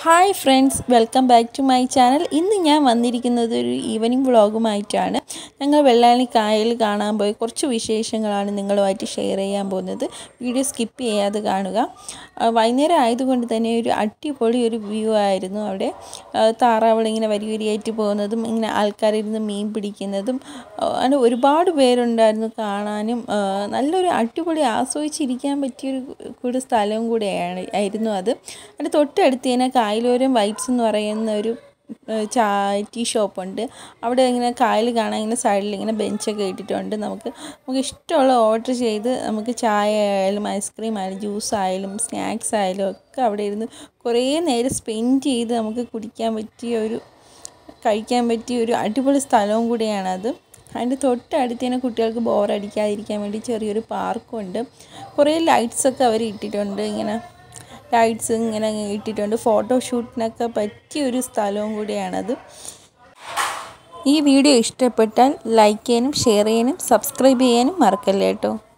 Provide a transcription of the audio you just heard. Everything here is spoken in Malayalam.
hi friends welcome back to my channel ഇന്ന് ഞാൻ വന്നിരിക്കുന്നത് ഒരു ഈവനിങ് വ്ളോഗുമായിട്ടാണ് ഞങ്ങൾ വെള്ളാണി കായൽ കാണാൻ പോയി കുറച്ച് വിശേഷങ്ങളാണ് നിങ്ങളുമായിട്ട് ഷെയർ ചെയ്യാൻ പോകുന്നത് വീഡിയോ സ്കിപ്പ് ചെയ്യാതെ കാണുക ആ, വൈകുന്നേരം ആയതുകൊണ്ട് തന്നെ ഒരു അടിപൊളി ഒരു വ്യൂ ആയിരുന്നു അവിടെ ആ, താറാവുകൾ ഇങ്ങനെ വരി വരിയായിട്ട് പോകുന്നതും ഇങ്ങനെ ആൾക്കാരിരുന്ന് മീൻ പിടിക്കുന്നതും ആ, അങ്ങനെ ഒരുപാട് പേരുണ്ടായിരുന്നു കാണാനും ആ, നല്ലൊരു അടിപൊളി ആസ്വദിച്ചിരിക്കാൻ പറ്റിയൊരു കൂടി സ്ഥലവും കൂടെയാണ് ആയിരുന്നു അത് അതിൻ്റെ തൊട്ടടുത്ത് തന്നെ കായലോരം വൈബ്സ് എന്ന് പറയുന്ന ഒരു ഏഹ്, ചാ ടീ ഷോപ്പുണ്ട് അവിടെ ഇങ്ങനെ കായൽ കാണാൻ ഇങ്ങനെ സൈഡിൽ ഇങ്ങനെ ബെഞ്ചൊക്കെ ഇട്ടിട്ടുണ്ട് നമുക്ക് നമുക്ക് ഇഷ്ടമുള്ള ഓർഡർ ചെയ്ത് നമുക്ക് ചായ ആയാലും ഐസ്ക്രീം ആയാലും ജ്യൂസ് ആയാലും സ്നാക്സ് ആയാലും ഒക്കെ അവിടെ ഇരുന്ന് കുറേ നേരം സ്പെൻഡ് ചെയ്ത് നമുക്ക് കുടിക്കാൻ പറ്റിയ ഒരു കഴിക്കാൻ പറ്റിയ ഒരു അടിപൊളി സ്ഥലവും കൂടിയാണത് അതിൻ്റെ തൊട്ടടുത്ത് തന്നെ കുട്ടികൾക്ക് ബോറടിക്കാതിരിക്കാൻ വേണ്ടി ചെറിയൊരു പാർക്കുണ്ട് കുറേ ലൈറ്റ്സൊക്കെ അവർ ഇട്ടിട്ടുണ്ട് ഇങ്ങനെ ലൈറ്റ്സ് ഇങ്ങനെ ഇട്ടിട്ടുണ്ട് ഫോട്ടോഷൂട്ടിനൊക്കെ പറ്റിയ ഒരു സ്ഥലവും കൂടിയാണത് ഈ വീഡിയോ ഇഷ്ടപ്പെട്ടാൽ ലൈക്ക് ചെയ്യാനും ഷെയർ ചെയ്യാനും സബ്സ്ക്രൈബ് ചെയ്യാനും മറക്കല്ലേ കേട്ടോ